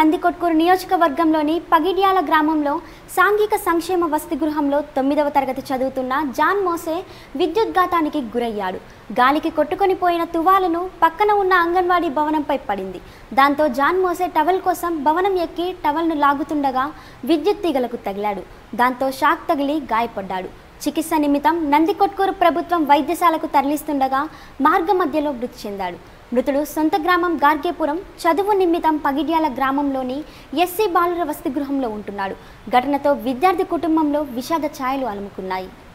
నందికొట్కూరు నియోజకవర్గంలోని పగిడ్యాల గ్రామంలో సాంఘిక సంక్షేమ వసతి గృహంలో తొమ్మిదవ తరగతి చదువుతున్న జాన్ మోసే విద్యుద్ఘాతానికి గురయ్యాడు గాలికి కొట్టుకొని పోయిన తువాలను పక్కన ఉన్న అంగన్వాడీ భవనంపై పడింది దాంతో జాన్ మోసే టవల్ కోసం భవనం ఎక్కి టవల్ను లాగుతుండగా విద్యుత్ తీగలకు తగిలాడు దాంతో షాక్ తగిలి గాయపడ్డాడు చికిత్స నిమిత్తం నందికొట్కూరు ప్రభుత్వం వైద్యశాలకు తరలిస్తుండగా మార్గ మధ్యలో మృతి చెందాడు మృతుడు సొంత గ్రామం గార్గేపురం చదువు నిమిత్తం పగిడ్యాల గ్రామంలోని ఎస్సీ బాలుర వసతి గృహంలో ఉంటున్నాడు ఘటనతో విద్యార్థి కుటుంబంలో విషాద ఛాయలు అలుముకున్నాయి